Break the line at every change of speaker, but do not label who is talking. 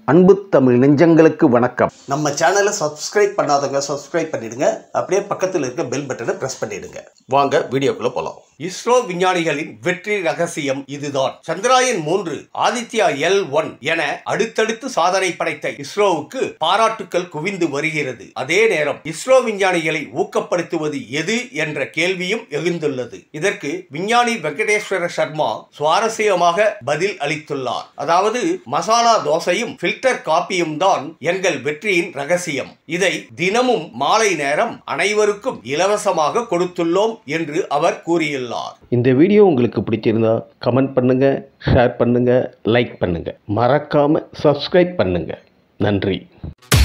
அன்பு தமிழ் நெஞ்சங்களுக்கு வணக்கம்
நம்ம சேனலை சப்ஸ்கிரைப் பண்ணாதவங்க சப்ஸ்கிரைப் பண்ணிடுங்க அப்படியே பக்கத்தில் இருக்க பெல் பட்டனை பிரஸ் பண்ணிடுங்க வாங்க வீடியோக்குள்ள போலாம் இஸ்ரோ விஞ்ஞானிகளின் வெற்றி ரகசியம் இதுதான் சந்திராயன் மூன்று ஆதித்யா எல் ஒன் என அடுத்தடுத்து சாதனை படைத்த இஸ்ரோவுக்கு பாராட்டுக்கள் குவிந்து வருகிறது அதே நேரம் இஸ்ரோ விஞ்ஞானிகளை ஊக்கப்படுத்துவது எது என்ற கேள்வியும் எழுந்துள்ளது இதற்கு விஞ்ஞானி வெங்கடேஸ்வர சர்மா சுவாரஸ்யமாக பதில் அளித்துள்ளார் அதாவது மசாலா தோசையும் ஃபில்டர் காப்பியும் தான் எங்கள் வெற்றியின் ரகசியம் இதை தினமும் மாலை நேரம் அனைவருக்கும் இலவசமாக கொடுத்துள்ளோம் என்று அவர் கூறியுள்ளார்
இந்த வீடியோ உங்களுக்கு பிடிச்சிருந்தா கமெண்ட் பண்ணுங்க ஷேர் பண்ணுங்க லைக் பண்ணுங்க மறக்காம சப்ஸ்கிரைப் பண்ணுங்க நன்றி